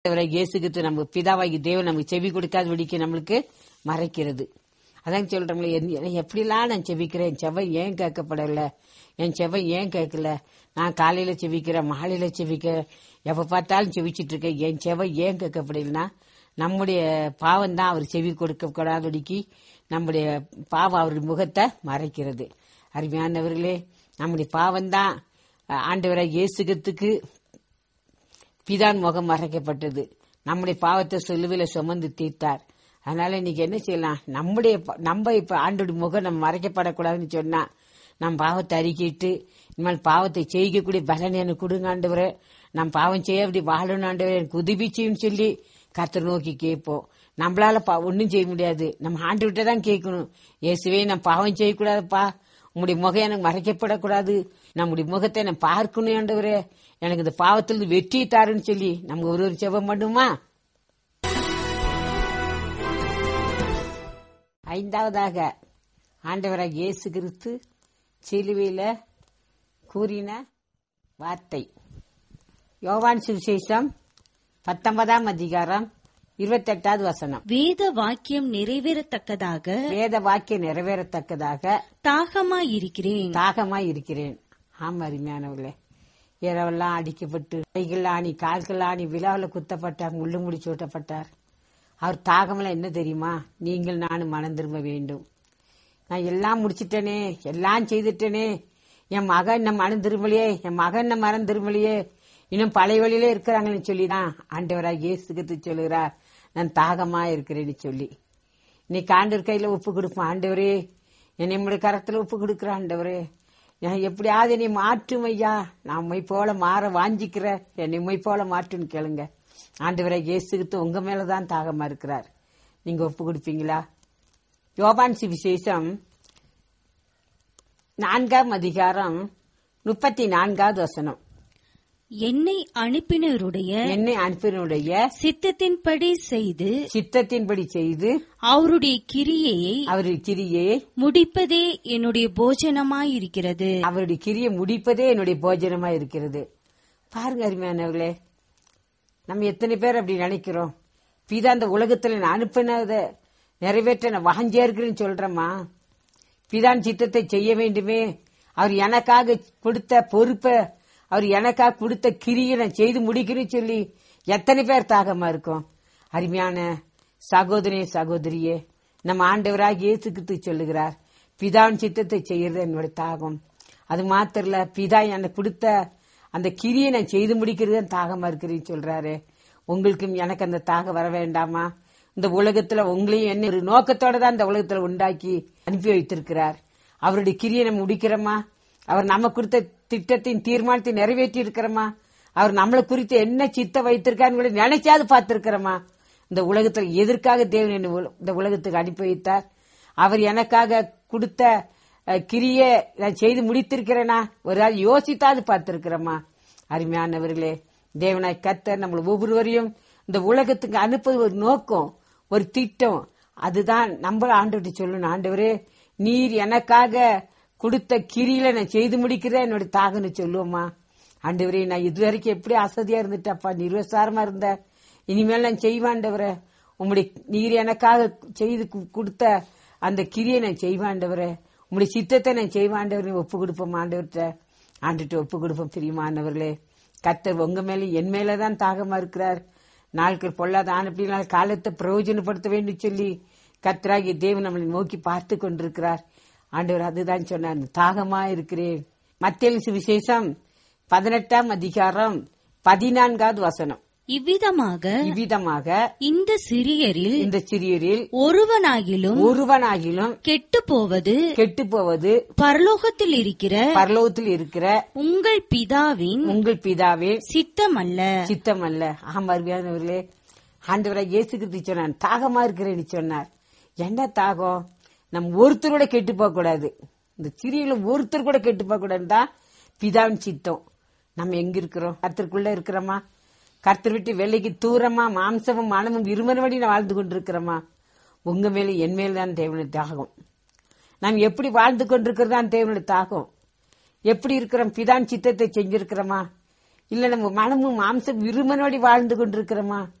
ஆண்டவரை இயேசுகிட்டு நம்ம பிதாவாகி தேவன் நமக்கு செவி கொடுக்காத வெடிக்க நம்மளுக்கு மறைக்கிறது அதான் சொல்றோம்ல என்- என் எப்படிலாம் நான் செபிக்கிறேன் என் செவை ஏன் கேட்கப்படல என் செவை ஏன் கேட்கல நான் காலையில செபிக்கிறேன் மாலையில செபிக்கிறேன் எப்ப பார்த்தாலும் செவிச்சிட்டு இருக்கேன் என் செவை ஏன் கேட்கப்படலைன்னா நம்முடைய பாவம் தான் அவர் செவி கொடுக்க கூடாதபடிக்கு நம்முடைய பாவம் அவர் முகத்தை மறைக்கிறது அருமையானவர்களே நம்முடைய பாவம் தான் ஆண்டவரை இயேசுகிறதுக்கு பிதான் முகம் மறைக்கப்பட்டது நம்முடைய பாவத்தை சிலுவையில சுமந்து தீர்த்தார் அதனால இன்னைக்கு என்ன செய்யலாம் நம்முடைய ப- நம்ம இப்ப ஆண்டோட முகம் நம்ம மறைக்கப்படக்கூடாதுன்னு சொன்னா நம்ம பாவத்தை அறிக்கிட்டு இனிமேல் பாவத்தை செய்யக்கூடிய பலன் எனக்கு கொடுங்க ஆண்டவரே நான் பாவம் செய்ய அப்படி வாழணும் ஆண்டவரே எனக்கு உதவி செய்யும் சொல்லி கர்த்தர் நோக்கி கேட்போம் நம்மளால பா- ஒண்ணும் செய்ய முடியாது நம்ம ஆண்டு தான் கேட்கணும் இயேசுவே நான் பாவம் செய்யக்கூடாதுப்பா உங்களுடைய முகம் எனக்கு மறைக்கப்படக்கூடாது நம்முடைய முகத்தை நான் பார்க்கணும் ஆண்டவரே எனக்கு இந்த பாவத்திலிருந்து வெற்றி தாருன்னு சொல்லி நம்ம ஒரு ஒரு செபம் பண்ணுமா ஐந்தாவதாக ஆண்டவராக இயேசு கிறிஸ்து சிலுவையில கூறின வார்த்தை யோவான் சுவிசேஷம் பத்தொன்பதாம் அதிகாரம் இருபத்தெட்டாவது வசனம் வேத வாக்கியம் நிறைவேறத்தக்கதாக வேத வாக்கியம் நிறைவேறத்தக்கதாக தாகமாயிருக்கிறேன் தாகமாய் இருக்கிறேன் ஆமா அருமையானவர்களே இரவெல்லாம் அடிக்கப்பட்டு கைகள் ஆணி கால்கள் ஆணி விழாவில் குத்தப்பட்டார் முள்ளு முடிச்சு விட்டப்பட்டார் அவர் தாகமெல்லாம் என்ன தெரியுமா நீங்கள் நானும் மனம் திரும்ப வேண்டும் நான் எல்லாம் முடிச்சிட்டேனே எல்லாம் செய்துட்டேனே என் மகன் என்ன மனம் திரும்பலையே என் மகன் என்ன மனம் திரும்பலையே இன்னும் பழைய வழியிலே இருக்கிறாங்கன்னு சொல்லி தான் ஆண்டவராக இயேசுக்கு சொல்லுகிறார் நான் தாகமா இருக்கிறேன்னு சொல்லி இன்னைக்கு ஆண்டவர் கையில ஒப்பு கொடுப்போம் ஆண்டவரே என்னை நம்முடைய கரத்துல ஒப்பு கொடுக்குற ஆண்டவரே நான் எப்படியாவது என்னை மாற்றும் ஐயா நான் உம்மை போல மாற வாஞ்சிக்கிறேன் என்னை உம்மை போல மாற்றுன்னு கேளுங்க ஆண்டவரை இயேசுகிட்டு உங்க மேலதான் தாகமா இருக்கிறார் நீங்க ஒப்பு கொடுப்பீங்களா யோபான் விசேஷம் நான்காம் அதிகாரம் முப்பத்தி நான்காவது வசனம் என்னை அனுப்பினருடைய என்னை அனுப்பினுடைய சித்தத்தின்படி செய்து சித்தத்தின்படி செய்து அவருடைய கிரியையை அவருடைய கிரியை முடிப்பதே என்னுடைய போஜனமாயிருக்கிறது அவருடைய கிரியை முடிப்பதே என்னுடைய போஜனமா இருக்கிறது பாருங்க அருமையானவர்களே நம்ம எத்தனை பேர் அப்படி நினைக்கிறோம் பிதா அந்த உலகத்துல நான் அனுப்பினத நிறைவேற்ற நான் வாஞ்சியா இருக்கிறேன்னு சொல்றேம்மா பிதான் சித்தத்தை செய்ய வேண்டுமே அவர் எனக்காக கொடுத்த பொறுப்பை அவர் எனக்காக கொடுத்த கிரியை நான் செய்து முடிக்கிறேன்னு சொல்லி எத்தனை பேர் தாகமா இருக்கும் அருமையான சகோதரே சகோதரியே நம்ம ஆண்டவராக இயேசுக்கு சொல்லுகிறார் பிதான் சித்தத்தை செய்யறது என்னோட தாகம் அது மாத்திரம் இல்ல பிதா எனக்கு கொடுத்த அந்த கிரியை நான் செய்து முடிக்கிறது தான் தாகமா இருக்கிறேன்னு சொல்றாரு உங்களுக்கும் எனக்கு அந்த தாகம் வர வேண்டாமா இந்த உலகத்துல உங்களையும் என்ன ஒரு நோக்கத்தோட தான் இந்த உலகத்துல உண்டாக்கி அனுப்பி வைத்திருக்கிறார் அவருடைய கிரியை நம்ம முடிக்கிறோமா அவர் நம்ம கொடுத்த திட்டத்தின் தீர்மானத்தை நிறைவேற்றி இருக்கிறோமா அவர் நம்மளை குறித்து என்ன சித்த வைத்திருக்காரு நினைச்சாது பார்த்திருக்கிறோமா இந்த உலகத்துல எதற்காக தேவன் என்னை உல- இந்த உலகத்துக்கு அனுப்பி வைத்தார் அவர் எனக்காக கொடுத்த அஹ், கிரியை நான் செய்து முடித்திருக்கிறேனா ஒரு நாள் யோசித்தாது பார்த்திருக்கிறோமா அருமையானவர்களே தேவனாய் கத்தர் நம்மள ஒவ்வொருவரையும் இந்த உலகத்துக்கு அனுப்புவது ஒரு நோக்கம் ஒரு திட்டம் அதுதான் நம்ம ஆண்டுகிட்ட சொல்லணும் ஆண்டவரே நீர் எனக்காக கொடுத்த கிரியில நான் செய்து முடிக்கிறேன் என்னோட தாகன்னு சொல்லுவோமா ஆண்டவரே நான் இதுவரைக்கும் எப்படி அசதியா இருந்துட்டப்பா நிர்வசாரமா இருந்த இனிமேல் நான் செய்வாண்டவரே உம்முடைய நீர் எனக்காக செய்து கு- கொடுத்த அந்த கிரியை நான் செய்வாண்டவரே உம்முடைய சித்தத்தை நான் செய்வாண்டவர் ஒப்பு கொடுப்போம் ஆண்டவர்கிட்ட ஆண்டுட்டு ஒப்பு கொடுப்போம் பிரியமானவர்களே கத்தர் உங்க மேல என் மேலதான் தாகமா இருக்கிறார் நாட்கள் பொல்லாத ஆனப்படினால் காலத்தை பிரயோஜனப்படுத்த வேண்டும் சொல்லி கத்தராகிய தேவன் நம்மளை நோக்கி பார்த்து கொண்டிருக்கிறார் ஆண்டவர் அதுதான் சொன்னார் தாகமா இருக்கிறேன் மத்திய சுவிசேஷம் பதினெட்டாம் அதிகாரம் பதினான்காவது வசனம் இவ்விதமாக இவ்விதமாக இந்த சிறியரில் இந்த சிறியரில் ஒருவனாகிலும் ஒருவனாகிலும் கெட்டுப் போவது கெட்டு போவது பரலோகத்தில் இருக்கிற பரலோகத்தில் இருக்கிற உங்கள் பிதாவின் உங்கள் பிதாவே சித்தமல்ல சித்தம் அல்ல ஆமா அருமையானவர்களே ஆண்டவராக இயேசு கிறிஸ்து சொன்னார் தாகமா இருக்கிறேன்னு சொன்னார் என்ன தாகம் நம்ம ஒருத்தர் கூட கெட்டு போக கூடாது இந்த சிறியில ஒருத்தர் கூட கெட்டு போக கூடாதுன்னு தான் பிதாவின் சித்தம் நம்ம எங்க இருக்கிறோம் கர்த்தருக்குள்ள இருக்கிறோமா கர்த்தர் விட்டு வெள்ளைக்கு தூரமா மாம்சமும் மனமும் இருமனபடி நான் வாழ்ந்து கொண்டிருக்கிறோமா உங்க மேல என் மேல தான் தேவனுடைய தாகம் நாம் எப்படி வாழ்ந்து கொண்டிருக்கிறது தான் தேவனுடைய தாகம் எப்படி இருக்கிறோம் பிதான் சித்தத்தை செஞ்சிருக்கிறோமா இல்ல நம்ம மனமும் மாம்ச விருமனோடி வாழ்ந்து கொண்டிருக்கிறோமா